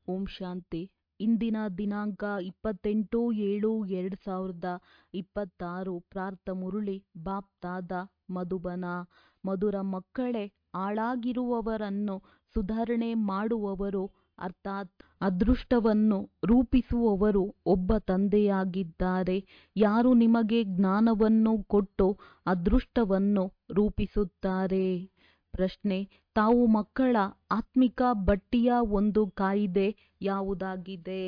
ಓಂ ಶಾಂತಿ ಇಂದಿನ ದಿನಾಂಕ ಇಪ್ಪತ್ತೆಂಟು ಏಳು ಎರಡು ಸಾವಿರದ ಇಪ್ಪತ್ತಾರು ಪ್ರಾರ್ಥ ಮುರುಳಿ ಬಾಪ್ ತಾದ ಮಧುಬನ ಮಧುರ ಮಕ್ಕಳೇ ಹಾಳಾಗಿರುವವರನ್ನು ಸುಧಾರಣೆ ಮಾಡುವವರು ಅರ್ಥಾತ್ ಅದೃಷ್ಟವನ್ನು ರೂಪಿಸುವವರು ಒಬ್ಬ ತಂದೆಯಾಗಿದ್ದಾರೆ ಯಾರು ನಿಮಗೆ ಜ್ಞಾನವನ್ನು ಕೊಟ್ಟು ಅದೃಷ್ಟವನ್ನು ರೂಪಿಸುತ್ತಾರೆ ಪ್ರಶ್ನೆ ತಾವು ಮಕ್ಕಳ ಆತ್ಮಿಕ ಬಟ್ಟಿಯ ಒಂದು ಕಾಯಿದೆ ಯಾವುದಾಗಿದೆ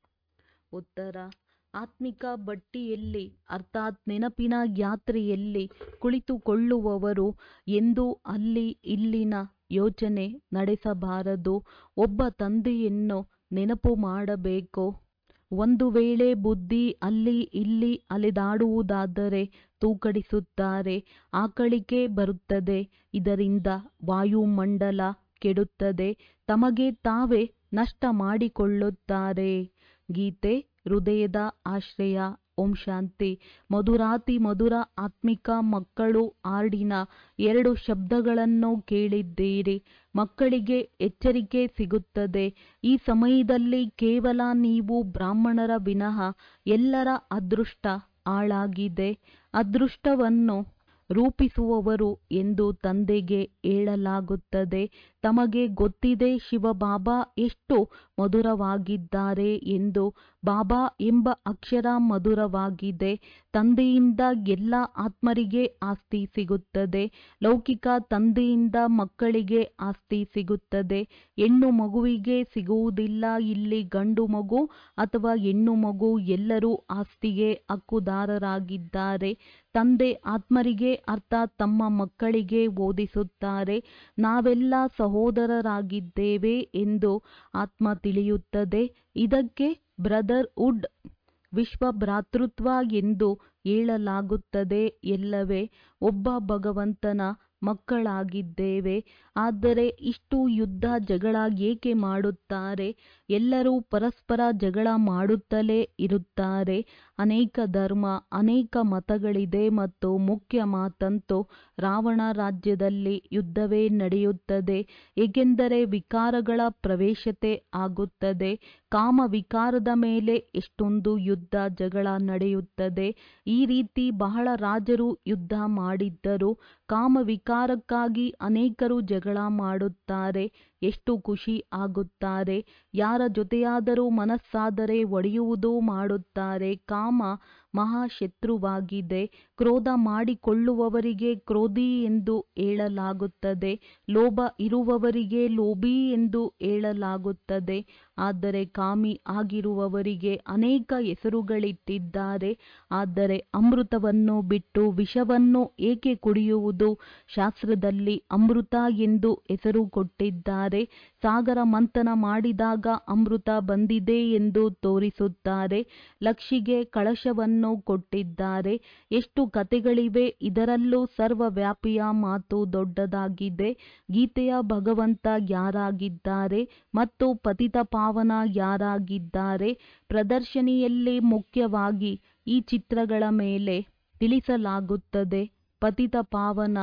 ಉತ್ತರ ಆತ್ಮಿಕ ಬಟ್ಟಿಯಲ್ಲಿ ಅರ್ಥಾತ್ ನೆನಪಿನ ಯಾತ್ರೆಯಲ್ಲಿ ಕುಳಿತುಕೊಳ್ಳುವವರು ಎಂದೂ ಅಲ್ಲಿ ಇಲ್ಲಿನ ಯೋಚನೆ ನಡೆಸಬಾರದು ಒಬ್ಬ ತಂದೆಯನ್ನು ನೆನಪು ಮಾಡಬೇಕು ಒಂದು ವೇಳೆ ಬುದ್ಧಿ ಅಲ್ಲಿ ಇಲ್ಲಿ ಅಲೆದಾಡುವುದಾದರೆ ತೂಕಡಿಸುತ್ತಾರೆ ಆಕಳಿಕೆ ಬರುತ್ತದೆ ಇದರಿಂದ ವಾಯುಮಂಡಲ ಕೆಡುತ್ತದೆ ತಮಗೆ ತಾವೇ ನಷ್ಟ ಮಾಡಿಕೊಳ್ಳುತ್ತಾರೆ ಗೀತೆ ಹೃದಯದ ಆಶ್ರಯ ಓಂ ಶಾಂತಿ ಮಧುರಾತಿ ಮಧುರ ಆತ್ಮಿಕ ಮಕ್ಕಳು ಹಾಡಿನ ಎರಡು ಶಬ್ದಗಳನ್ನು ಕೇಳಿದ್ದೀರಿ ಮಕ್ಕಳಿಗೆ ಎಚ್ಚರಿಕೆ ಸಿಗುತ್ತದೆ ಈ ಸಮಯದಲ್ಲಿ ಕೇವಲ ನೀವು ಬ್ರಾಹ್ಮಣರ ವಿನಃ ಎಲ್ಲರ ಅದೃಷ್ಟ ಹಾಳಾಗಿದೆ ಅದೃಷ್ಟವನ್ನು ರೂಪಿಸುವವರು ಎಂದು ತಂದೆಗೆ ಹೇಳಲಾಗುತ್ತದೆ ತಮಗೆ ಗೊತ್ತಿದೆ ಶಿವಬಾಬಾ ಎಷ್ಟು ಮಧುರವಾಗಿದ್ದಾರೆ ಎಂದು ಬಾಬಾ ಎಂಬ ಅಕ್ಷರ ಮಧುರವಾಗಿದೆ ತಂದೆಯಿಂದ ಎಲ್ಲ ಆತ್ಮರಿಗೆ ಆಸ್ತಿ ಸಿಗುತ್ತದೆ ಲೌಕಿಕ ತಂದೆಯಿಂದ ಮಕ್ಕಳಿಗೆ ಆಸ್ತಿ ಸಿಗುತ್ತದೆ ಹೆಣ್ಣು ಮಗುವಿಗೆ ಸಿಗುವುದಿಲ್ಲ ಇಲ್ಲಿ ಗಂಡು ಮಗು ಅಥವಾ ಹೆಣ್ಣು ಮಗು ಎಲ್ಲರೂ ಆಸ್ತಿಗೆ ಹಕ್ಕುದಾರರಾಗಿದ್ದಾರೆ ತಂದೆ ಆತ್ಮರಿಗೆ ಅರ್ಥಾತ್ ತಮ್ಮ ಮಕ್ಕಳಿಗೆ ಓದಿಸುತ್ತಾರೆ ನಾವೆಲ್ಲ ಸಹೋದರರಾಗಿದ್ದೇವೆ ಎಂದು ಆತ್ಮ ತಿಳಿಯುತ್ತದೆ ಇದಕ್ಕೆ ಬ್ರದರ್ಹುಡ್ ವಿಶ್ವ ಭ್ರಾತೃತ್ವ ಎಂದು ಹೇಳಲಾಗುತ್ತದೆ ಎಲ್ಲವೇ ಒಬ್ಬ ಭಗವಂತನ ಮಕ್ಕಳಾಗಿದ್ದೇವೆ ಆದರೆ ಇಷ್ಟು ಯುದ್ಧ ಜಗಳ ಏಕೆ ಮಾಡುತ್ತಾರೆ ಎಲ್ಲರೂ ಪರಸ್ಪರ ಜಗಳ ಮಾಡುತ್ತಲೇ ಇರುತ್ತಾರೆ ಅನೇಕ ಧರ್ಮ ಅನೇಕ ಮತಗಳಿದೆ ಮತ್ತು ಮುಖ್ಯ ಮಾತಂತೂ ರಾವಣ ರಾಜ್ಯದಲ್ಲಿ ಯುದ್ಧವೇ ನಡೆಯುತ್ತದೆ ಏಕೆಂದರೆ ವಿಕಾರಗಳ ಪ್ರವೇಶತೆ ಆಗುತ್ತದೆ ಕಾಮ ವಿಕಾರದ ಮೇಲೆ ಎಷ್ಟೊಂದು ಯುದ್ಧ ಜಗಳ ನಡೆಯುತ್ತದೆ ಈ ರೀತಿ ಬಹಳ ರಾಜರು ಯುದ್ಧ ಮಾಡಿದ್ದರು ಕಾಮ ವಿಕಾರಕ್ಕಾಗಿ ಅನೇಕರು ಜಗಳ ಮಾಡುತ್ತಾರೆ ಎಷ್ಟು ಖುಷಿ ಆಗುತ್ತಾರೆ ಯಾರ ಜೊತೆಯಾದರೂ ಮನಸ್ಸಾದರೆ ಒಡೆಯುವುದು ಮಾಡುತ್ತಾರೆ ಕಾಮ ಮಹಾಶತ್ರುವಾಗಿದೆ ಕ್ರೋಧ ಮಾಡಿಕೊಳ್ಳುವವರಿಗೆ ಕ್ರೋಧಿ ಎಂದು ಹೇಳಲಾಗುತ್ತದೆ ಲೋಭ ಇರುವವರಿಗೆ ಲೋಭಿ ಎಂದು ಹೇಳಲಾಗುತ್ತದೆ ಆದರೆ ಕಾಮಿ ಆಗಿರುವವರಿಗೆ ಅನೇಕ ಹೆಸರುಗಳಿಟ್ಟಿದ್ದಾರೆ ಆದರೆ ಅಮೃತವನ್ನು ಬಿಟ್ಟು ವಿಷವನ್ನು ಏಕೆ ಕುಡಿಯುವುದು ಶಾಸ್ತ್ರದಲ್ಲಿ ಅಮೃತ ಎಂದು ಹೆಸರು ಕೊಟ್ಟಿದ್ದಾರೆ ಸಾಗರ ಮಂಥನ ಮಾಡಿದಾಗ ಅಮೃತ ಬಂದಿದೆ ಎಂದು ತೋರಿಸುತ್ತಾರೆ ಲಕ್ಷಿಗೆ ಕಳಶವನ್ನು ಕೊಟ್ಟಿದ್ದಾರೆ ಎಷ್ಟು ಕತೆಗಳಿವೆ ಇದರಲ್ಲೂ ಸರ್ವವ್ಯಾಪಿಯ ಮಾತು ದೊಡ್ಡದಾಗಿದೆ ಗೀತೆಯ ಭಗವಂತ ಯಾರಾಗಿದ್ದಾರೆ ಮತ್ತು ಪತಿತ ಪಾವನ ಯಾರಾಗಿದ್ದಾರೆ ಪ್ರದರ್ಶನಿಯಲ್ಲಿ ಮುಖ್ಯವಾಗಿ ಈ ಚಿತ್ರಗಳ ಮೇಲೆ ತಿಳಿಸಲಾಗುತ್ತದೆ ಪತಿತ ಪಾವನ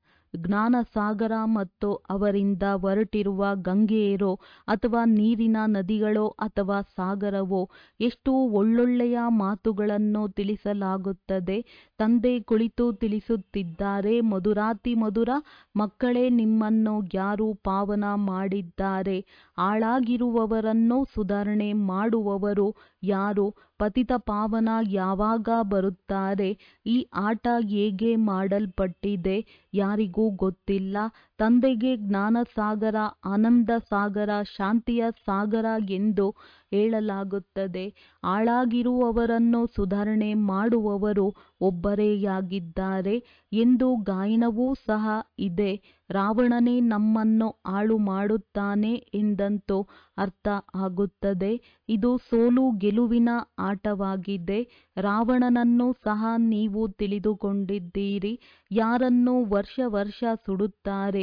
ಜ್ಞಾನಸಾಗರ ಮತ್ತು ಅವರಿಂದ ಹೊರಟಿರುವ ಗಂಗೆಯರೋ ಅಥವಾ ನೀರಿನ ನದಿಗಳೋ ಅಥವಾ ಸಾಗರವೋ ಎಷ್ಟು ಒಳ್ಳೊಳ್ಳೆಯ ಮಾತುಗಳನ್ನು ತಿಳಿಸಲಾಗುತ್ತದೆ ತಂದೆ ಕುಳಿತು ತಿಳಿಸುತ್ತಿದ್ದಾರೆ ಮಧುರಾತಿ ಮಧುರ ಮಕ್ಕಳೇ ನಿಮ್ಮನ್ನು ಯಾರು ಪಾವನ ಮಾಡಿದ್ದಾರೆ ಹಾಳಾಗಿರುವವರನ್ನು ಸುಧಾರಣೆ ಮಾಡುವವರು ಯಾರು ಪತಿತ ಪಾವನ ಯಾವಾಗ ಬರುತ್ತಾರೆ ಈ ಆಟ ಹೇಗೆ ಮಾಡಲ್ಪಟ್ಟಿದೆ ಯಾರಿಗೂ ಗೊತ್ತಿಲ್ಲ ತಂದೆಗೆ ಜ್ಞಾನಸಾಗರ ಆನಂದ ಸಾಗರ ಶಾಂತಿಯ ಸಾಗರ ಎಂದು ಹೇಳಲಾಗುತ್ತದೆ ಹಾಳಾಗಿರುವವರನ್ನು ಸುಧಾರಣೆ ಮಾಡುವವರು ಒಬ್ಬರೇಯಾಗಿದ್ದಾರೆ ಎಂದು ಗಾಯನವೂ ಸಹ ಇದೆ ರಾವಣನೇ ನಮ್ಮನ್ನು ಹಾಳು ಮಾಡುತ್ತಾನೆ ಎಂದಂತೂ ಅರ್ಥ ಆಗುತ್ತದೆ ಇದು ಸೋಲು ಗೆಲುವಿನ ಆಟವಾಗಿದೆ ರಾವಣನನ್ನು ಸಹ ನೀವು ತಿಳಿದುಕೊಂಡಿದ್ದೀರಿ ಯಾರನ್ನು ವರ್ಷ ವರ್ಷ ಸುಡುತ್ತಾರೆ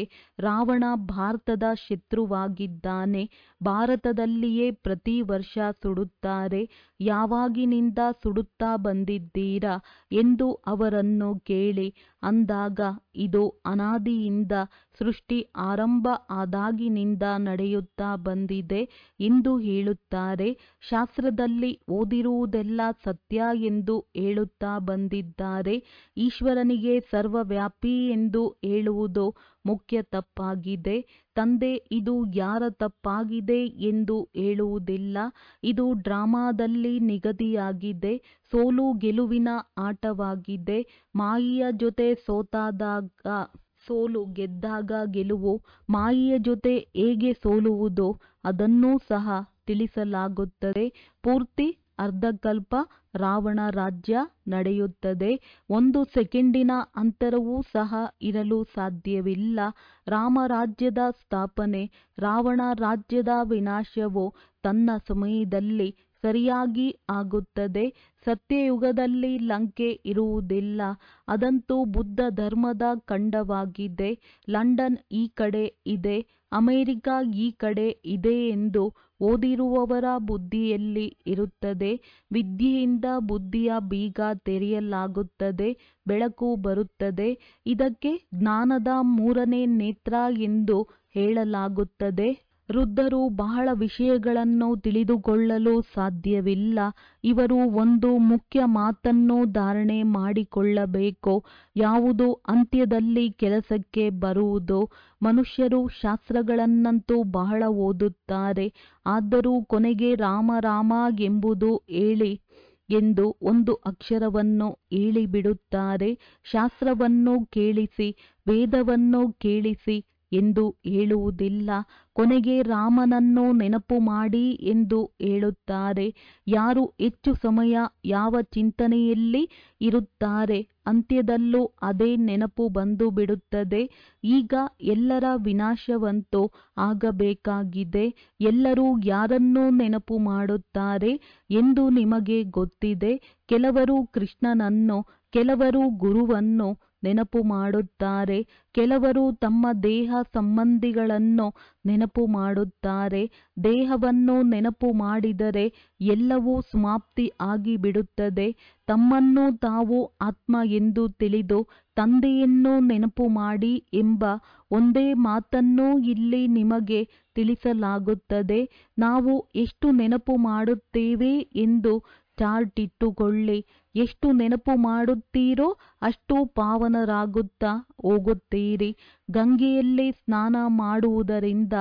ರಾವಣ ಭಾರತದ ಶತ್ರುವಾಗಿದ್ದಾನೆ ಭಾರತದಲ್ಲಿಯೇ ಪ್ರತಿ ವರ್ಷ ಸುಡುತ್ತಾರೆ ಯಾವಾಗಿನಿಂದ ಸುಡುತ್ತಾ ಬಂದಿದ್ದೀರಾ ಎಂದು ಅವರನ್ನು ಕೇಳಿ ಅಂದಾಗ ಇದು ಅನಾದಿಯಿಂದ ಸೃಷ್ಟಿ ಆರಂಭ ಆದಾಗಿನಿಂದ ನಡೆಯುತ್ತಾ ಬಂದಿದೆ ಎಂದು ಹೇಳುತ್ತಾರೆ ಶಾಸ್ತ್ರದಲ್ಲಿ ಓದಿರುವುದೆಲ್ಲ ಸತ್ಯ ಎಂದು ಹೇಳುತ್ತಾ ಬಂದಿದ್ದಾರೆ ಈಶ್ವರನಿಗೆ ಸರ್ವವ್ಯಾಪಿ ಎಂದು ಹೇಳುವುದು ಮುಖ್ಯ ತಪ್ಪಾಗಿದೆ ತಂದೆ ಇದು ಯಾರ ತಪ್ಪಾಗಿದೆ ಎಂದು ಹೇಳುವುದಿಲ್ಲ ಇದು ಡ್ರಾಮಾದಲ್ಲಿ ನಿಗದಿಯಾಗಿದೆ ಸೋಲು ಗೆಲುವಿನ ಆಟವಾಗಿದೆ ಮಾಯೆಯ ಜೊತೆ ಸೋತಾದಾಗ ಸೋಲು ಗೆದ್ದಾಗ ಗೆಲುವು ಮಾಯೆಯ ಜೊತೆ ಹೇಗೆ ಸೋಲುವುದು ಅದನ್ನೂ ಸಹ ತಿಳಿಸಲಾಗುತ್ತದೆ ಪೂರ್ತಿ ಅರ್ಧಕಲ್ಪ ರಾವಣ ರಾಜ್ಯ ನಡೆಯುತ್ತದೆ ಒಂದು ಸೆಕೆಂಡಿನ ಅಂತರವೂ ಸಹ ಇರಲು ಸಾಧ್ಯವಿಲ್ಲ ರಾಮರಾಜ್ಯದ ಸ್ಥಾಪನೆ ರಾವಣ ರಾಜ್ಯದ ವಿನಾಶವು ತನ್ನ ಸಮಯದಲ್ಲಿ ಸರಿಯಾಗಿ ಆಗುತ್ತದೆ ಸತ್ಯಯುಗದಲ್ಲಿ ಲಂಕೆ ಇರುವುದಿಲ್ಲ ಅದಂತೂ ಬುದ್ಧ ಧರ್ಮದ ಖಂಡವಾಗಿದೆ ಲಂಡನ್ ಈ ಕಡೆ ಇದೆ ಅಮೆರಿಕ ಈ ಕಡೆ ಇದೆ ಎಂದು ಓದಿರುವವರ ಬುದ್ಧಿಯಲ್ಲಿ ಇರುತ್ತದೆ ವಿದ್ಯೆಯಿಂದ ಬುದ್ಧಿಯ ಬೀಗ ತೆರೆಯಲಾಗುತ್ತದೆ ಬೆಳಕು ಬರುತ್ತದೆ ಇದಕ್ಕೆ ಜ್ಞಾನದ ಮೂರನೇ ನೇತ್ರ ಎಂದು ಹೇಳಲಾಗುತ್ತದೆ ವೃದ್ಧರು ಬಹಳ ವಿಷಯಗಳನ್ನು ತಿಳಿದುಕೊಳ್ಳಲು ಸಾಧ್ಯವಿಲ್ಲ ಇವರು ಒಂದು ಮುಖ್ಯ ಮಾತನ್ನು ಧಾರಣೆ ಮಾಡಿಕೊಳ್ಳಬೇಕು ಯಾವುದು ಅಂತ್ಯದಲ್ಲಿ ಕೆಲಸಕ್ಕೆ ಬರುವುದು ಮನುಷ್ಯರು ಶಾಸ್ತ್ರಗಳನ್ನಂತೂ ಬಹಳ ಓದುತ್ತಾರೆ ಆದರೂ ಕೊನೆಗೆ ರಾಮ ರಾಮ ಎಂಬುದು ಹೇಳಿ ಎಂದು ಒಂದು ಅಕ್ಷರವನ್ನು ಹೇಳಿಬಿಡುತ್ತಾರೆ ಶಾಸ್ತ್ರವನ್ನು ಕೇಳಿಸಿ ವೇದವನ್ನು ಕೇಳಿಸಿ ಎಂದು ಹೇಳುವುದಿಲ್ಲ ಕೊನೆಗೆ ರಾಮನನ್ನು ನೆನಪು ಮಾಡಿ ಎಂದು ಹೇಳುತ್ತಾರೆ ಯಾರು ಹೆಚ್ಚು ಸಮಯ ಯಾವ ಚಿಂತನೆಯಲ್ಲಿ ಇರುತ್ತಾರೆ ಅಂತ್ಯದಲ್ಲೂ ಅದೇ ನೆನಪು ಬಂದು ಬಿಡುತ್ತದೆ ಈಗ ಎಲ್ಲರ ವಿನಾಶವಂತೂ ಆಗಬೇಕಾಗಿದೆ ಎಲ್ಲರೂ ಯಾರನ್ನು ನೆನಪು ಮಾಡುತ್ತಾರೆ ಎಂದು ನಿಮಗೆ ಗೊತ್ತಿದೆ ಕೆಲವರು ಕೃಷ್ಣನನ್ನು ಕೆಲವರು ಗುರುವನ್ನು ನೆನಪು ಮಾಡುತ್ತಾರೆ ಕೆಲವರು ತಮ್ಮ ದೇಹ ಸಂಬಂಧಿಗಳನ್ನು ನೆನಪು ಮಾಡುತ್ತಾರೆ ದೇಹವನ್ನು ನೆನಪು ಮಾಡಿದರೆ ಎಲ್ಲವೂ ಸಮಾಪ್ತಿ ಆಗಿಬಿಡುತ್ತದೆ ತಮ್ಮನ್ನು ತಾವು ಆತ್ಮ ಎಂದು ತಿಳಿದು ತಂದೆಯನ್ನು ನೆನಪು ಮಾಡಿ ಎಂಬ ಒಂದೇ ಮಾತನ್ನು ಇಲ್ಲಿ ನಿಮಗೆ ತಿಳಿಸಲಾಗುತ್ತದೆ ನಾವು ಎಷ್ಟು ನೆನಪು ಮಾಡುತ್ತೇವೆ ಎಂದು ಚಾರ್ಟ್ ಇಟ್ಟುಕೊಳ್ಳಿ ಎಷ್ಟು ನೆನಪು ಮಾಡುತ್ತೀರೋ ಅಷ್ಟು ಪಾವನರಾಗುತ್ತಾ ಹೋಗುತ್ತೀರಿ ಗಂಗೆಯಲ್ಲಿ ಸ್ನಾನ ಮಾಡುವುದರಿಂದ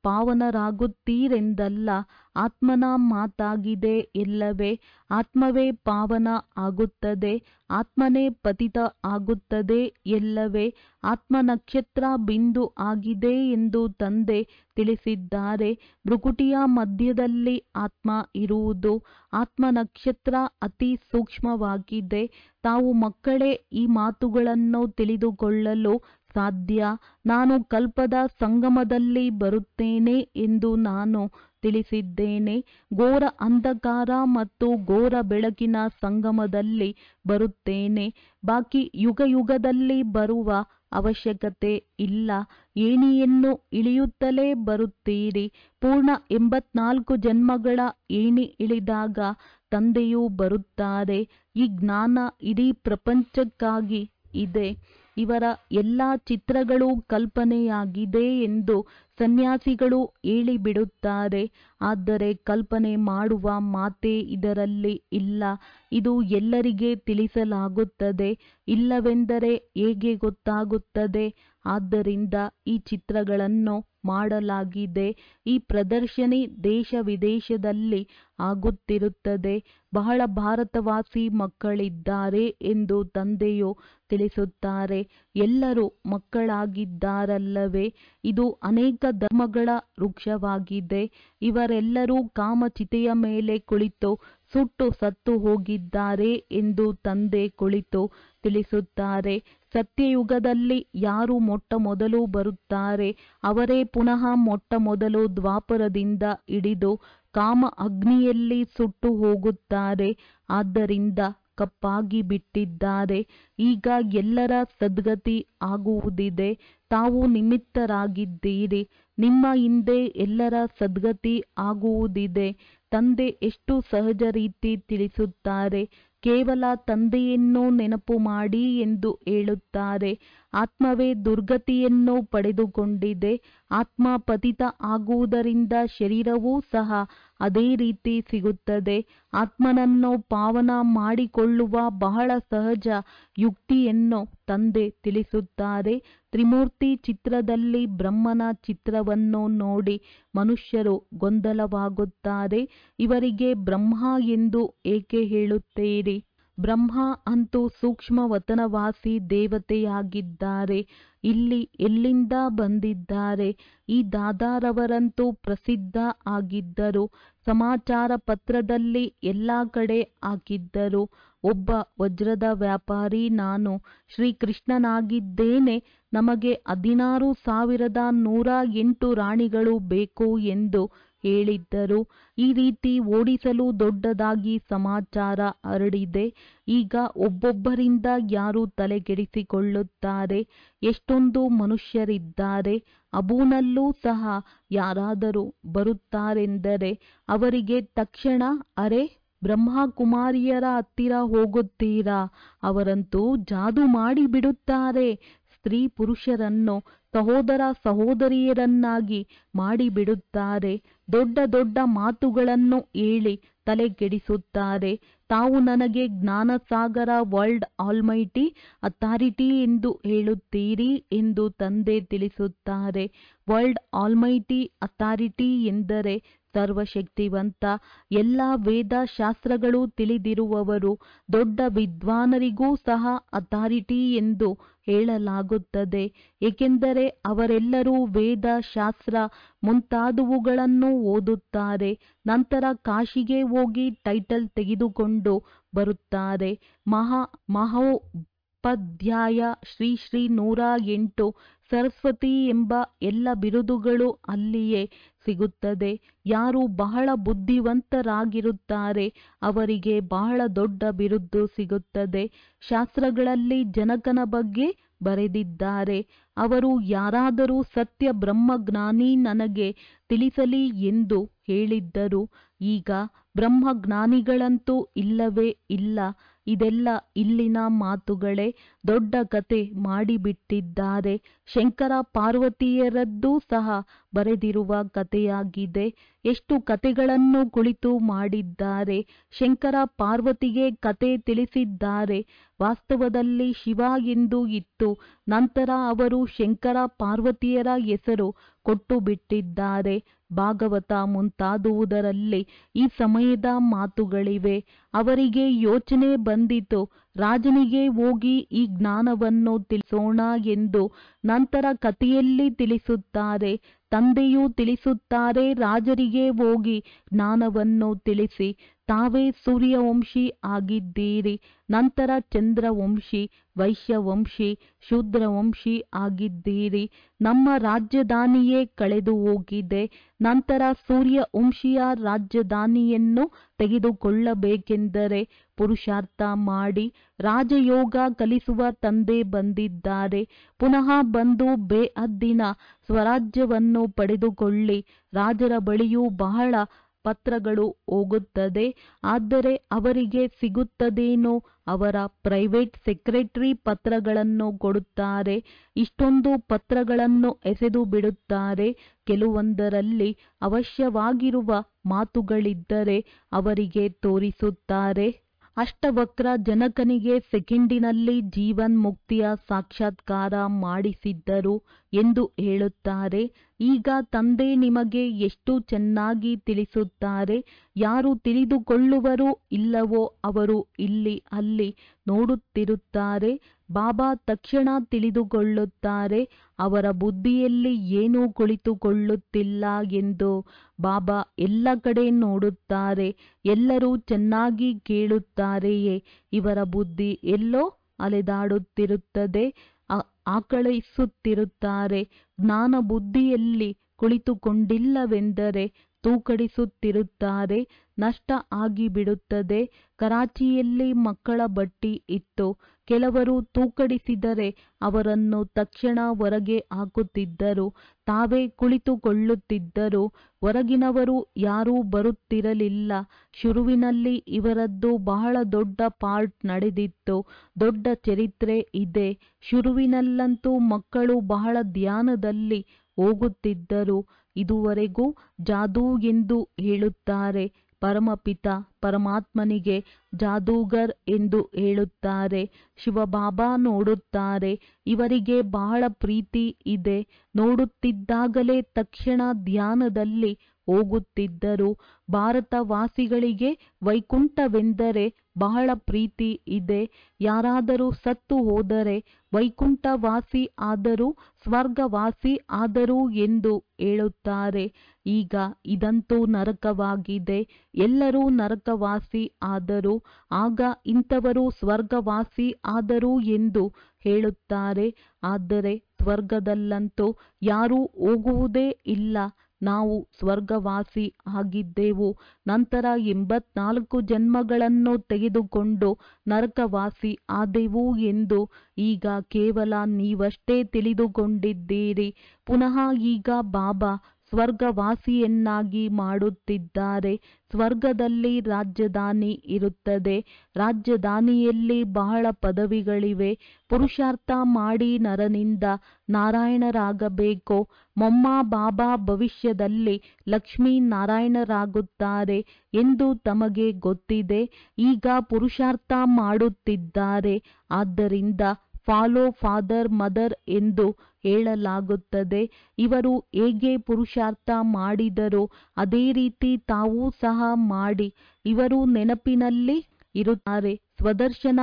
ಪಾವನರಾಗುತ್ತೀರೆಂದಲ್ಲ ಆತ್ಮನ ಮಾತಾಗಿದೆ ಎಲ್ಲವೇ ಆತ್ಮವೇ ಪಾವನ ಆಗುತ್ತದೆ ಆತ್ಮನೇ ಪತಿತ ಆಗುತ್ತದೆ ಎಲ್ಲವೇ ಆತ್ಮ ನಕ್ಷತ್ರ ಬಿಂದು ಆಗಿದೆ ಎಂದು ತಂದೆ ತಿಳಿಸಿದ್ದಾರೆ ಭ್ರುಕುಟಿಯ ಮಧ್ಯದಲ್ಲಿ ಆತ್ಮ ಇರುವುದು ಆತ್ಮ ನಕ್ಷತ್ರ ಅತಿ ಸೂಕ್ಷ್ಮವಾಗಿದೆ ತಾವು ಮಕ್ಕಳೇ ಈ ಮಾತುಗಳನ್ನು ತಿಳಿದುಕೊಳ್ಳಲು ಸಾಧ್ಯ ನಾನು ಕಲ್ಪದ ಸಂಗಮದಲ್ಲಿ ಬರುತ್ತೇನೆ ಎಂದು ನಾನು ತಿಳಿಸಿದ್ದೇನೆ ಘೋರ ಅಂಧಕಾರ ಮತ್ತು ಘೋರ ಬೆಳಕಿನ ಸಂಗಮದಲ್ಲಿ ಬರುತ್ತೇನೆ ಬಾಕಿ ಯುಗ ಯುಗದಲ್ಲಿ ಬರುವ ಅವಶ್ಯಕತೆ ಇಲ್ಲ ಏಣಿಯನ್ನು ಇಳಿಯುತ್ತಲೇ ಬರುತ್ತೀರಿ ಪೂರ್ಣ ಎಂಬತ್ನಾಲ್ಕು ಜನ್ಮಗಳ ಏಣಿ ಇಳಿದಾಗ ತಂದೆಯೂ ಬರುತ್ತಾರೆ ಈ ಜ್ಞಾನ ಇಡೀ ಪ್ರಪಂಚಕ್ಕಾಗಿ ಇದೆ ಇವರ ಎಲ್ಲ ಚಿತ್ರಗಳು ಕಲ್ಪನೆಯಾಗಿದೆ ಎಂದು ಸನ್ಯಾಸಿಗಳು ಹೇಳಿಬಿಡುತ್ತಾರೆ ಆದರೆ ಕಲ್ಪನೆ ಮಾಡುವ ಮಾತೇ ಇದರಲ್ಲಿ ಇಲ್ಲ ಇದು ಎಲ್ಲರಿಗೆ ತಿಳಿಸಲಾಗುತ್ತದೆ ಇಲ್ಲವೆಂದರೆ ಹೇಗೆ ಗೊತ್ತಾಗುತ್ತದೆ ಆದ್ದರಿಂದ ಈ ಚಿತ್ರಗಳನ್ನು ಮಾಡಲಾಗಿದೆ ಈ ಪ್ರದರ್ಶನಿ ದೇಶ ವಿದೇಶದಲ್ಲಿ ಆಗುತ್ತಿರುತ್ತದೆ ಬಹಳ ಭಾರತವಾಸಿ ಮಕ್ಕಳಿದ್ದಾರೆ ಎಂದು ತಂದೆಯು ತಿಳಿಸುತ್ತಾರೆ ಎಲ್ಲರೂ ಮಕ್ಕಳಾಗಿದ್ದಾರಲ್ಲವೇ ಇದು ಅನೇಕ ಧರ್ಮಗಳ ವೃಕ್ಷವಾಗಿದೆ ಇವರೆಲ್ಲರೂ ಕಾಮಚಿತೆಯ ಮೇಲೆ ಕುಳಿತು ಸುಟ್ಟು ಸತ್ತು ಹೋಗಿದ್ದಾರೆ ಎಂದು ತಂದೆ ಕುಳಿತು ತಿಳಿಸುತ್ತಾರೆ ಸತ್ಯಯುಗದಲ್ಲಿ ಯಾರು ಮೊಟ್ಟ ಮೊದಲು ಬರುತ್ತಾರೆ ಅವರೇ ಪುನಃ ಮೊಟ್ಟ ಮೊದಲು ದ್ವಾಪರದಿಂದ ಹಿಡಿದು ಕಾಮ ಅಗ್ನಿಯಲ್ಲಿ ಸುಟ್ಟು ಹೋಗುತ್ತಾರೆ ಆದ್ದರಿಂದ ಕಪ್ಪಾಗಿ ಬಿಟ್ಟಿದ್ದಾರೆ ಈಗ ಎಲ್ಲರ ಸದ್ಗತಿ ಆಗುವುದಿದೆ ತಾವು ನಿಮಿತ್ತರಾಗಿದ್ದೀರಿ ನಿಮ್ಮ ಹಿಂದೆ ಎಲ್ಲರ ಸದ್ಗತಿ ಆಗುವುದಿದೆ ತಂದೆ ಎಷ್ಟು ಸಹಜ ರೀತಿ ತಿಳಿಸುತ್ತಾರೆ ಕೇವಲ ತಂದೆಯನ್ನು ನೆನಪು ಮಾಡಿ ಎಂದು ಹೇಳುತ್ತಾರೆ ಆತ್ಮವೇ ದುರ್ಗತಿಯನ್ನು ಪಡೆದುಕೊಂಡಿದೆ ಆತ್ಮ ಪತಿತ ಆಗುವುದರಿಂದ ಶರೀರವೂ ಸಹ ಅದೇ ರೀತಿ ಸಿಗುತ್ತದೆ ಆತ್ಮನನ್ನು ಪಾವನ ಮಾಡಿಕೊಳ್ಳುವ ಬಹಳ ಸಹಜ ಯುಕ್ತಿಯನ್ನು ತಂದೆ ತಿಳಿಸುತ್ತಾರೆ ತ್ರಿಮೂರ್ತಿ ಚಿತ್ರದಲ್ಲಿ ಬ್ರಹ್ಮನ ಚಿತ್ರವನ್ನು ನೋಡಿ ಮನುಷ್ಯರು ಗೊಂದಲವಾಗುತ್ತಾರೆ ಇವರಿಗೆ ಬ್ರಹ್ಮ ಎಂದು ಏಕೆ ಹೇಳುತ್ತೀರಿ ಬ್ರಹ್ಮ ಅಂತೂ ಸೂಕ್ಷ್ಮ ವತನವಾಸಿ ದೇವತೆಯಾಗಿದ್ದಾರೆ ಇಲ್ಲಿ ಎಲ್ಲಿಂದ ಬಂದಿದ್ದಾರೆ ಈ ದಾದಾರವರಂತೂ ಪ್ರಸಿದ್ಧ ಆಗಿದ್ದರು ಸಮಾಚಾರ ಪತ್ರದಲ್ಲಿ ಎಲ್ಲ ಕಡೆ ಹಾಕಿದ್ದರು ಒಬ್ಬ ವಜ್ರದ ವ್ಯಾಪಾರಿ ನಾನು ಶ್ರೀಕೃಷ್ಣನಾಗಿದ್ದೇನೆ ನಮಗೆ ಹದಿನಾರು ಸಾವಿರದ ನೂರ ಎಂಟು ರಾಣಿಗಳು ಬೇಕು ಎಂದು ಹೇಳಿದ್ದರು ಈ ರೀತಿ ಓಡಿಸಲು ದೊಡ್ಡದಾಗಿ ಸಮಾಚಾರ ಹರಡಿದೆ ಈಗ ಒಬ್ಬೊಬ್ಬರಿಂದ ಯಾರು ತಲೆಗೆಡಿಸಿಕೊಳ್ಳುತ್ತಾರೆ ಎಷ್ಟೊಂದು ಮನುಷ್ಯರಿದ್ದಾರೆ ಅಬೂನಲ್ಲೂ ಸಹ ಯಾರಾದರೂ ಬರುತ್ತಾರೆಂದರೆ ಅವರಿಗೆ ತಕ್ಷಣ ಅರೆ ಬ್ರಹ್ಮಕುಮಾರಿಯರ ಹತ್ತಿರ ಹೋಗುತ್ತೀರಾ ಅವರಂತೂ ಜಾದು ಮಾಡಿ ಬಿಡುತ್ತಾರೆ ಸ್ತ್ರೀ ಪುರುಷರನ್ನು ಸಹೋದರ ಸಹೋದರಿಯರನ್ನಾಗಿ ಮಾಡಿಬಿಡುತ್ತಾರೆ ದೊಡ್ಡ ದೊಡ್ಡ ಮಾತುಗಳನ್ನು ಹೇಳಿ ತಲೆಗೆಡಿಸುತ್ತಾರೆ ತಾವು ನನಗೆ ಜ್ಞಾನಸಾಗರ ವರ್ಲ್ಡ್ ಆಲ್ಮೈಟಿ ಅಥಾರಿಟಿ ಎಂದು ಹೇಳುತ್ತೀರಿ ಎಂದು ತಂದೆ ತಿಳಿಸುತ್ತಾರೆ ವರ್ಲ್ಡ್ ಆಲ್ಮೈಟಿ ಅಥಾರಿಟಿ ಎಂದರೆ ಸರ್ವಶಕ್ತಿವಂತ ಎಲ್ಲ ವೇದ ಶಾಸ್ತ್ರಗಳು ತಿಳಿದಿರುವವರು ದೊಡ್ಡ ವಿದ್ವಾನರಿಗೂ ಸಹ ಅಥಾರಿಟಿ ಎಂದು ಹೇಳಲಾಗುತ್ತದೆ ಏಕೆಂದರೆ ಅವರೆಲ್ಲರೂ ವೇದ ಶಾಸ್ತ್ರ ಮುಂತಾದವುಗಳನ್ನು ಓದುತ್ತಾರೆ ನಂತರ ಕಾಶಿಗೆ ಹೋಗಿ ಟೈಟಲ್ ತೆಗೆದುಕೊಂಡು ಬರುತ್ತಾರೆ ಮಹಾ ಮಹೋಪಾಧ್ಯಾಯ ಶ್ರೀ ಶ್ರೀ ನೂರ ಎಂಟು ಸರಸ್ವತಿ ಎಂಬ ಎಲ್ಲ ಬಿರುದುಗಳು ಅಲ್ಲಿಯೇ ಸಿಗುತ್ತದೆ ಯಾರು ಬಹಳ ಬುದ್ಧಿವಂತರಾಗಿರುತ್ತಾರೆ ಅವರಿಗೆ ಬಹಳ ದೊಡ್ಡ ಬಿರುದು ಸಿಗುತ್ತದೆ ಶಾಸ್ತ್ರಗಳಲ್ಲಿ ಜನಕನ ಬಗ್ಗೆ ಬರೆದಿದ್ದಾರೆ ಅವರು ಯಾರಾದರೂ ಸತ್ಯ ಬ್ರಹ್ಮಜ್ಞಾನಿ ನನಗೆ ತಿಳಿಸಲಿ ಎಂದು ಹೇಳಿದ್ದರು ಈಗ ಬ್ರಹ್ಮಜ್ಞಾನಿಗಳಂತೂ ಇಲ್ಲವೇ ಇಲ್ಲ ಇದೆಲ್ಲ ಇಲ್ಲಿನ ಮಾತುಗಳೇ ದೊಡ್ಡ ಕತೆ ಮಾಡಿಬಿಟ್ಟಿದ್ದಾರೆ ಶಂಕರ ಪಾರ್ವತಿಯರದ್ದು ಸಹ ಬರೆದಿರುವ ಕಥೆಯಾಗಿದೆ ಎಷ್ಟು ಕತೆಗಳನ್ನು ಕುಳಿತು ಮಾಡಿದ್ದಾರೆ ಶಂಕರ ಪಾರ್ವತಿಗೆ ಕತೆ ತಿಳಿಸಿದ್ದಾರೆ ವಾಸ್ತವದಲ್ಲಿ ಶಿವ ಎಂದು ಇತ್ತು ನಂತರ ಅವರು ಶಂಕರ ಪಾರ್ವತಿಯರ ಹೆಸರು ಕೊಟ್ಟು ಬಿಟ್ಟಿದ್ದಾರೆ ಭಾಗವತ ಮುಂತಾದುವುದರಲ್ಲಿ ಈ ಸಮಯದ ಮಾತುಗಳಿವೆ ಅವರಿಗೆ ಯೋಚನೆ ಬಂದಿತು ರಾಜನಿಗೆ ಹೋಗಿ ಈ ಜ್ಞಾನವನ್ನು ತಿಳಿಸೋಣ ಎಂದು ನಂತರ ಕಥೆಯಲ್ಲಿ ತಿಳಿಸುತ್ತಾರೆ ತಂದೆಯೂ ತಿಳಿಸುತ್ತಾರೆ ರಾಜರಿಗೆ ಹೋಗಿ ಜ್ಞಾನವನ್ನು ತಿಳಿಸಿ ತಾವೇ ಸೂರ್ಯವಂಶಿ ಆಗಿದ್ದೀರಿ ನಂತರ ಚಂದ್ರವಂಶಿ ವೈಶ್ಯವಂಶಿ ಶೂದ್ರವಂಶಿ ಆಗಿದ್ದೀರಿ ನಮ್ಮ ರಾಜಧಾನಿಯೇ ಕಳೆದು ಹೋಗಿದೆ ನಂತರ ಸೂರ್ಯ ವಂಶಿಯ ರಾಜಧಾನಿಯನ್ನು ತೆಗೆದುಕೊಳ್ಳಬೇಕೆಂದರೆ ಪುರುಷಾರ್ಥ ಮಾಡಿ ರಾಜಯೋಗ ಕಲಿಸುವ ತಂದೆ ಬಂದಿದ್ದಾರೆ ಪುನಃ ಬಂದು ಬೇಹದ್ದಿನ ಸ್ವರಾಜ್ಯವನ್ನು ಪಡೆದುಕೊಳ್ಳಿ ರಾಜರ ಬಳಿಯೂ ಬಹಳ ಪತ್ರಗಳು ಹೋಗುತ್ತದೆ ಆದರೆ ಅವರಿಗೆ ಸಿಗುತ್ತದೇನೋ ಅವರ ಪ್ರೈವೇಟ್ ಸೆಕ್ರೆಟರಿ ಪತ್ರಗಳನ್ನು ಕೊಡುತ್ತಾರೆ ಇಷ್ಟೊಂದು ಪತ್ರಗಳನ್ನು ಎಸೆದು ಬಿಡುತ್ತಾರೆ ಕೆಲವೊಂದರಲ್ಲಿ ಅವಶ್ಯವಾಗಿರುವ ಮಾತುಗಳಿದ್ದರೆ ಅವರಿಗೆ ತೋರಿಸುತ್ತಾರೆ ಅಷ್ಟವಕ್ರ ಜನಕನಿಗೆ ಸೆಕೆಂಡಿನಲ್ಲಿ ಜೀವನ್ ಮುಕ್ತಿಯ ಸಾಕ್ಷಾತ್ಕಾರ ಮಾಡಿಸಿದ್ದರು ಎಂದು ಹೇಳುತ್ತಾರೆ ಈಗ ತಂದೆ ನಿಮಗೆ ಎಷ್ಟು ಚೆನ್ನಾಗಿ ತಿಳಿಸುತ್ತಾರೆ ಯಾರು ತಿಳಿದುಕೊಳ್ಳುವರೋ ಇಲ್ಲವೋ ಅವರು ಇಲ್ಲಿ ಅಲ್ಲಿ ನೋಡುತ್ತಿರುತ್ತಾರೆ ಬಾಬಾ ತಕ್ಷಣ ತಿಳಿದುಕೊಳ್ಳುತ್ತಾರೆ ಅವರ ಬುದ್ಧಿಯಲ್ಲಿ ಏನೂ ಕುಳಿತುಕೊಳ್ಳುತ್ತಿಲ್ಲ ಎಂದು ಬಾಬಾ ಎಲ್ಲ ಕಡೆ ನೋಡುತ್ತಾರೆ ಎಲ್ಲರೂ ಚೆನ್ನಾಗಿ ಕೇಳುತ್ತಾರೆಯೇ ಇವರ ಬುದ್ಧಿ ಎಲ್ಲೋ ಅಲೆದಾಡುತ್ತಿರುತ್ತದೆ ಆಕಳಿಸುತ್ತಿರುತ್ತಾರೆ ಜ್ಞಾನ ಬುದ್ಧಿಯಲ್ಲಿ ಕುಳಿತುಕೊಂಡಿಲ್ಲವೆಂದರೆ ತೂಕಡಿಸುತ್ತಿರುತ್ತಾರೆ ನಷ್ಟ ಆಗಿಬಿಡುತ್ತದೆ ಕರಾಚಿಯಲ್ಲಿ ಮಕ್ಕಳ ಬಟ್ಟಿ ಇತ್ತು ಕೆಲವರು ತೂಕಡಿಸಿದರೆ ಅವರನ್ನು ತಕ್ಷಣ ಹೊರಗೆ ಹಾಕುತ್ತಿದ್ದರು ತಾವೇ ಕುಳಿತುಕೊಳ್ಳುತ್ತಿದ್ದರು ಹೊರಗಿನವರು ಯಾರೂ ಬರುತ್ತಿರಲಿಲ್ಲ ಶುರುವಿನಲ್ಲಿ ಇವರದ್ದು ಬಹಳ ದೊಡ್ಡ ಪಾರ್ಟ್ ನಡೆದಿತ್ತು ದೊಡ್ಡ ಚರಿತ್ರೆ ಇದೆ ಶುರುವಿನಲ್ಲಂತೂ ಮಕ್ಕಳು ಬಹಳ ಧ್ಯಾನದಲ್ಲಿ ಹೋಗುತ್ತಿದ್ದರು ಇದುವರೆಗೂ ಜಾದೂ ಎಂದು ಹೇಳುತ್ತಾರೆ ಪರಮಪಿತ ಪರಮಾತ್ಮನಿಗೆ ಜಾದೂಗರ್ ಎಂದು ಹೇಳುತ್ತಾರೆ ಶಿವಬಾಬಾ ನೋಡುತ್ತಾರೆ ಇವರಿಗೆ ಬಹಳ ಪ್ರೀತಿ ಇದೆ ನೋಡುತ್ತಿದ್ದಾಗಲೇ ತಕ್ಷಣ ಧ್ಯಾನದಲ್ಲಿ ಹೋಗುತ್ತಿದ್ದರು ಭಾರತವಾಸಿಗಳಿಗೆ ವೈಕುಂಠವೆಂದರೆ ಬಹಳ ಪ್ರೀತಿ ಇದೆ ಯಾರಾದರೂ ಸತ್ತು ಹೋದರೆ ವೈಕುಂಠವಾಸಿ ಆದರೂ ಸ್ವರ್ಗವಾಸಿ ಆದರೂ ಎಂದು ಹೇಳುತ್ತಾರೆ ಈಗ ಇದಂತೂ ನರಕವಾಗಿದೆ ಎಲ್ಲರೂ ನರಕವಾಸಿ ಆದರು ಆಗ ಇಂಥವರು ಸ್ವರ್ಗವಾಸಿ ಆದರು ಎಂದು ಹೇಳುತ್ತಾರೆ ಆದರೆ ಸ್ವರ್ಗದಲ್ಲಂತೂ ಯಾರೂ ಹೋಗುವುದೇ ಇಲ್ಲ ನಾವು ಸ್ವರ್ಗವಾಸಿ ಆಗಿದ್ದೆವು ನಂತರ ಎಂಬತ್ನಾಲ್ಕು ಜನ್ಮಗಳನ್ನು ತೆಗೆದುಕೊಂಡು ನರಕವಾಸಿ ಆದೆವು ಎಂದು ಈಗ ಕೇವಲ ನೀವಷ್ಟೇ ತಿಳಿದುಕೊಂಡಿದ್ದೀರಿ ಪುನಃ ಈಗ ಬಾಬಾ ಸ್ವರ್ಗವಾಸಿಯನ್ನಾಗಿ ಮಾಡುತ್ತಿದ್ದಾರೆ ಸ್ವರ್ಗದಲ್ಲಿ ರಾಜಧಾನಿ ಇರುತ್ತದೆ ರಾಜಧಾನಿಯಲ್ಲಿ ಬಹಳ ಪದವಿಗಳಿವೆ ಪುರುಷಾರ್ಥ ಮಾಡಿ ನರನಿಂದ ನಾರಾಯಣರಾಗಬೇಕು ಮೊಮ್ಮ ಬಾಬಾ ಭವಿಷ್ಯದಲ್ಲಿ ಲಕ್ಷ್ಮೀ ನಾರಾಯಣರಾಗುತ್ತಾರೆ ಎಂದು ತಮಗೆ ಗೊತ್ತಿದೆ ಈಗ ಪುರುಷಾರ್ಥ ಮಾಡುತ್ತಿದ್ದಾರೆ ಆದ್ದರಿಂದ ಫಾಲೋ ಫಾದರ್ ಮದರ್ ಎಂದು ಹೇಳಲಾಗುತ್ತದೆ ಇವರು ಹೇಗೆ ಪುರುಷಾರ್ಥ ಮಾಡಿದರೋ ಅದೇ ರೀತಿ ತಾವೂ ಸಹ ಮಾಡಿ ಇವರು ನೆನಪಿನಲ್ಲಿ ಇರುತ್ತಾರೆ ಸ್ವದರ್ಶನ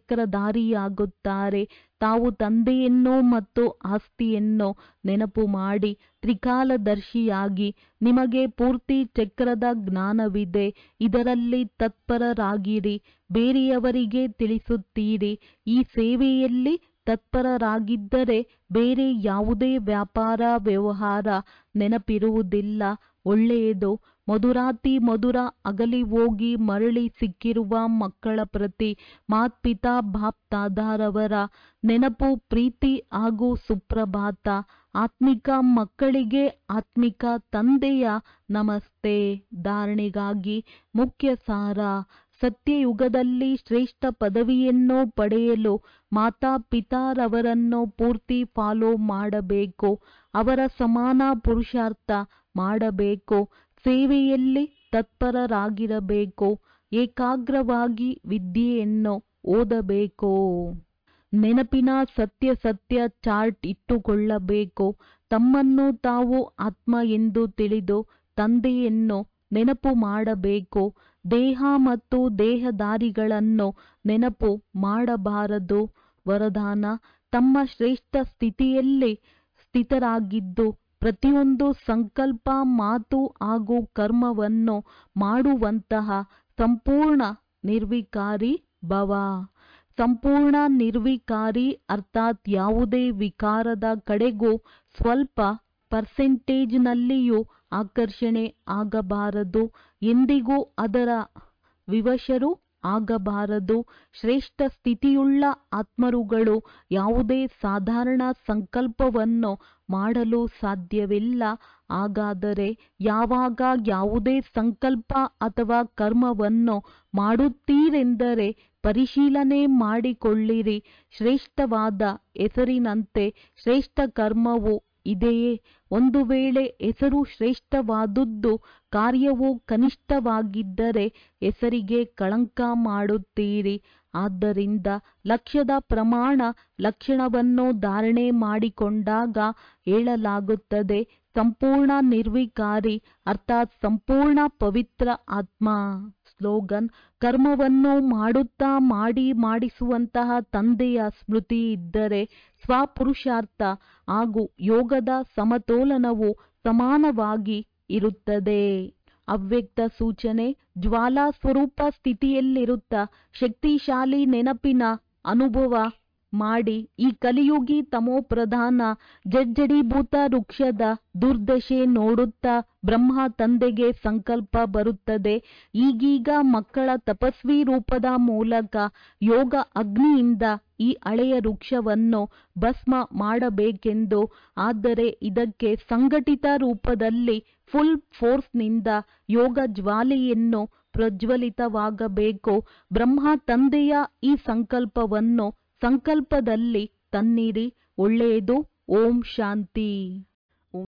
ಚಕ್ರಧಾರಿಯಾಗುತ್ತಾರೆ ತಾವು ತಂದೆಯನ್ನು ಮತ್ತು ಆಸ್ತಿಯನ್ನು ನೆನಪು ಮಾಡಿ ತ್ರಿಕಾಲದರ್ಶಿಯಾಗಿ ನಿಮಗೆ ಪೂರ್ತಿ ಚಕ್ರದ ಜ್ಞಾನವಿದೆ ಇದರಲ್ಲಿ ತತ್ಪರರಾಗಿರಿ ಬೇರೆಯವರಿಗೆ ತಿಳಿಸುತ್ತೀರಿ ಈ ಸೇವೆಯಲ್ಲಿ ತತ್ಪರರಾಗಿದ್ದರೆ ಬೇರೆ ಯಾವುದೇ ವ್ಯಾಪಾರ ವ್ಯವಹಾರ ನೆನಪಿರುವುದಿಲ್ಲ ಒಳ್ಳೆಯದು ಮಧುರಾತಿ ಮಧುರ ಅಗಲಿ ಹೋಗಿ ಮರಳಿ ಸಿಕ್ಕಿರುವ ಮಕ್ಕಳ ಪ್ರತಿ ಮಾತ್ಪಿತಾ ಬಾಪ್ತಾದಾರವರ ನೆನಪು ಪ್ರೀತಿ ಹಾಗೂ ಸುಪ್ರಭಾತ ಆತ್ಮಿಕ ಮಕ್ಕಳಿಗೆ ಆತ್ಮಿಕ ತಂದೆಯ ನಮಸ್ತೆ ಧಾರಣೆಗಾಗಿ ಮುಖ್ಯ ಸಾರ ಸತ್ಯಯುಗದಲ್ಲಿ ಶ್ರೇಷ್ಠ ಪದವಿಯನ್ನು ಪಡೆಯಲು ಮಾತಾ ಪಿತಾರವರನ್ನು ಪೂರ್ತಿ ಫಾಲೋ ಮಾಡಬೇಕು ಅವರ ಸಮಾನ ಪುರುಷಾರ್ಥ ಮಾಡಬೇಕು ಸೇವೆಯಲ್ಲಿ ತತ್ಪರರಾಗಿರಬೇಕು ಏಕಾಗ್ರವಾಗಿ ವಿದ್ಯೆಯನ್ನು ಓದಬೇಕು ನೆನಪಿನ ಸತ್ಯ ಸತ್ಯ ಚಾರ್ಟ್ ಇಟ್ಟುಕೊಳ್ಳಬೇಕು ತಮ್ಮನ್ನು ತಾವು ಆತ್ಮ ಎಂದು ತಿಳಿದು ತಂದೆಯನ್ನು ನೆನಪು ಮಾಡಬೇಕು ದೇಹ ಮತ್ತು ದೇಹದಾರಿಗಳನ್ನು ನೆನಪು ಮಾಡಬಾರದು ವರದಾನ ತಮ್ಮ ಶ್ರೇಷ್ಠ ಸ್ಥಿತಿಯಲ್ಲಿ ಸ್ಥಿತರಾಗಿದ್ದು ಪ್ರತಿಯೊಂದು ಸಂಕಲ್ಪ ಮಾತು ಹಾಗೂ ಕರ್ಮವನ್ನು ಮಾಡುವಂತಹ ಸಂಪೂರ್ಣ ನಿರ್ವಿಕಾರಿ ಭವ ಸಂಪೂರ್ಣ ನಿರ್ವಿಕಾರಿ ಅರ್ಥಾತ್ ಯಾವುದೇ ವಿಕಾರದ ಕಡೆಗೂ ಸ್ವಲ್ಪ ಪರ್ಸೆಂಟೇಜ್ನಲ್ಲಿಯೂ ಆಕರ್ಷಣೆ ಆಗಬಾರದು ಎಂದಿಗೂ ಅದರ ವಿವಶರು ಆಗಬಾರದು ಶ್ರೇಷ್ಠ ಸ್ಥಿತಿಯುಳ್ಳ ಆತ್ಮರುಗಳು ಯಾವುದೇ ಸಾಧಾರಣ ಸಂಕಲ್ಪವನ್ನು ಮಾಡಲು ಸಾಧ್ಯವಿಲ್ಲ ಹಾಗಾದರೆ ಯಾವಾಗ ಯಾವುದೇ ಸಂಕಲ್ಪ ಅಥವಾ ಕರ್ಮವನ್ನು ಮಾಡುತ್ತೀರೆಂದರೆ ಪರಿಶೀಲನೆ ಮಾಡಿಕೊಳ್ಳಿರಿ ಶ್ರೇಷ್ಠವಾದ ಹೆಸರಿನಂತೆ ಶ್ರೇಷ್ಠ ಕರ್ಮವು ಇದೆಯೇ ಒಂದು ವೇಳೆ ಹೆಸರು ಶ್ರೇಷ್ಠವಾದುದ್ದು ಕಾರ್ಯವು ಕನಿಷ್ಠವಾಗಿದ್ದರೆ ಹೆಸರಿಗೆ ಕಳಂಕ ಮಾಡುತ್ತೀರಿ ಆದ್ದರಿಂದ ಲಕ್ಷ್ಯದ ಪ್ರಮಾಣ ಲಕ್ಷಣವನ್ನು ಧಾರಣೆ ಮಾಡಿಕೊಂಡಾಗ ಹೇಳಲಾಗುತ್ತದೆ ಸಂಪೂರ್ಣ ನಿರ್ವಿಕಾರಿ ಅರ್ಥಾತ್ ಸಂಪೂರ್ಣ ಪವಿತ್ರ ಆತ್ಮ ಸ್ಲೋಗನ್ ಕರ್ಮವನ್ನು ಮಾಡುತ್ತಾ ಮಾಡಿ ಮಾಡಿಸುವಂತಹ ತಂದೆಯ ಸ್ಮೃತಿ ಇದ್ದರೆ ಸ್ವಪುರುಷಾರ್ಥ ಹಾಗೂ ಯೋಗದ ಸಮತೋಲನವು ಸಮಾನವಾಗಿ ಇರುತ್ತದೆ ಅವ್ಯಕ್ತ ಸೂಚನೆ ಜ್ವಾಲಾ ಸ್ವರೂಪ ಸ್ಥಿತಿಯಲ್ಲಿರುತ್ತ ಶಕ್ತಿಶಾಲಿ ನೆನಪಿನ ಅನುಭವ ಮಾಡಿ ಈ ಕಲಿಯುಗಿ ತಮೋಪ್ರಧಾನ ಜಡ್ಜಡೀಭೂತ ವೃಕ್ಷದ ದುರ್ದಶೆ ನೋಡುತ್ತಾ ಬ್ರಹ್ಮ ತಂದೆಗೆ ಸಂಕಲ್ಪ ಬರುತ್ತದೆ ಈಗೀಗ ಮಕ್ಕಳ ತಪಸ್ವಿ ರೂಪದ ಮೂಲಕ ಯೋಗ ಅಗ್ನಿಯಿಂದ ಈ ಹಳೆಯ ವೃಕ್ಷವನ್ನು ಭಸ್ಮ ಮಾಡಬೇಕೆಂದು ಆದರೆ ಇದಕ್ಕೆ ಸಂಘಟಿತ ರೂಪದಲ್ಲಿ ಫುಲ್ ಫೋರ್ಸ್ನಿಂದ ಯೋಗ ಜ್ವಾಲೆಯನ್ನು ಪ್ರಜ್ವಲಿತವಾಗಬೇಕು ಬ್ರಹ್ಮ ತಂದೆಯ ಈ ಸಂಕಲ್ಪವನ್ನು ಸಂಕಲ್ಪದಲ್ಲಿ ತನ್ನಿರಿ ಒಳ್ಳೆಯದು ಓಂ ಶಾಂತಿ